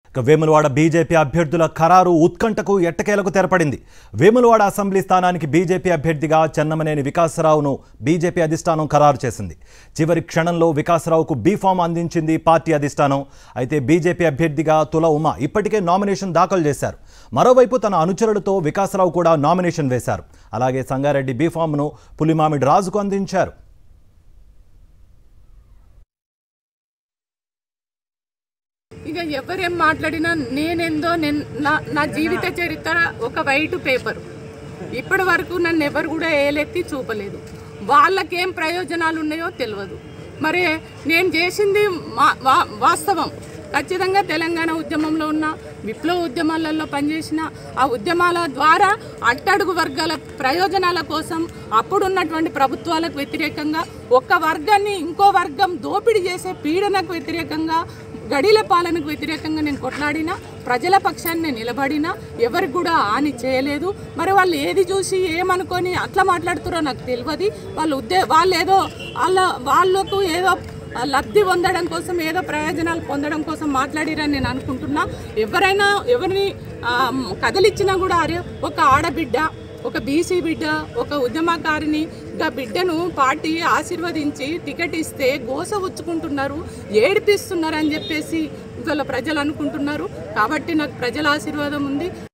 ఇక వేములవాడ బీజేపీ అభ్యర్థుల ఖరారు ఉత్కంఠకు ఎట్టకేలకు తెరపడింది వేములవాడ అసెంబ్లీ స్థానానికి బీజేపీ అభ్యర్థిగా చెన్నమనేని వికాసరావును బీజేపీ అధిష్టానం ఖరారు చేసింది చివరి క్షణంలో వికాసరావుకు బీఫామ్ అందించింది పార్టీ అధిష్టానం అయితే బీజేపీ అభ్యర్థిగా తుల ఉమ ఇప్పటికే నామినేషన్ దాఖలు చేశారు మరోవైపు తన అనుచరులతో వికాసరావు కూడా నామినేషన్ వేశారు అలాగే సంగారెడ్డి బీఫామ్ను పులిమామిడి రాజుకు అందించారు ఇక ఎవరేం మాట్లాడినా నేనెందో నేను నా నా జీవిత చరిత్ర ఒక వైట్ పేపర్ ఇప్పటి వరకు నన్ను ఎవరు కూడా ఏలెత్తి చూపలేదు వాళ్ళకేం ప్రయోజనాలు ఉన్నాయో తెలియదు మరి నేను చేసింది మా- వా- వాస్తవం ఖచ్చితంగా తెలంగాణ ఉద్యమంలో ఉన్న విప్లవ ఉద్యమాలలో పనిచేసిన ఆ ఉద్యమాల ద్వారా అట్టడుగు వర్గాల ప్రయోజనాల కోసం అప్పుడున్నటువంటి ప్రభుత్వాలకు వ్యతిరేకంగా ఒక వర్గాన్ని ఇంకో వర్గం దోపిడీ చేసే పీడనకు వ్యతిరేకంగా గడిల పాలనకు వ్యతిరేకంగా నేను కొట్లాడినా ప్రజల పక్షాన్ని నేను నిలబడినా ఎవరికి కూడా హాని చేయలేదు మరి వాళ్ళు ఏది చూసి ఏమనుకొని అట్లా మాట్లాడుతారో నాకు తెలియదు వాళ్ళు ఉద్దే వాళ్ళు ఏదో వాళ్ళ వాళ్ళకు ఏదో లబ్ధి పొందడం కోసం ఏదో ప్రయోజనాలు పొందడం కోసం మాట్లాడిరని నేను అనుకుంటున్నా ఎవరైనా ఎవరిని ఆ, కదిలిచ్చినా కూడా అరే ఒక ఆడబిడ్డ ఒక బీసీ బిడ్డ ఒక ఉద్యమకారిని గా బిడ్డను పార్టీ ఆశీర్వదించి టికెట్ ఇస్తే గోస ఉచ్చుకుంటున్నారు ఏడిపిస్తున్నారు అని చెప్పేసి ఇవాళ ప్రజలు అనుకుంటున్నారు కాబట్టి నాకు ప్రజల ఆశీర్వాదం ఉంది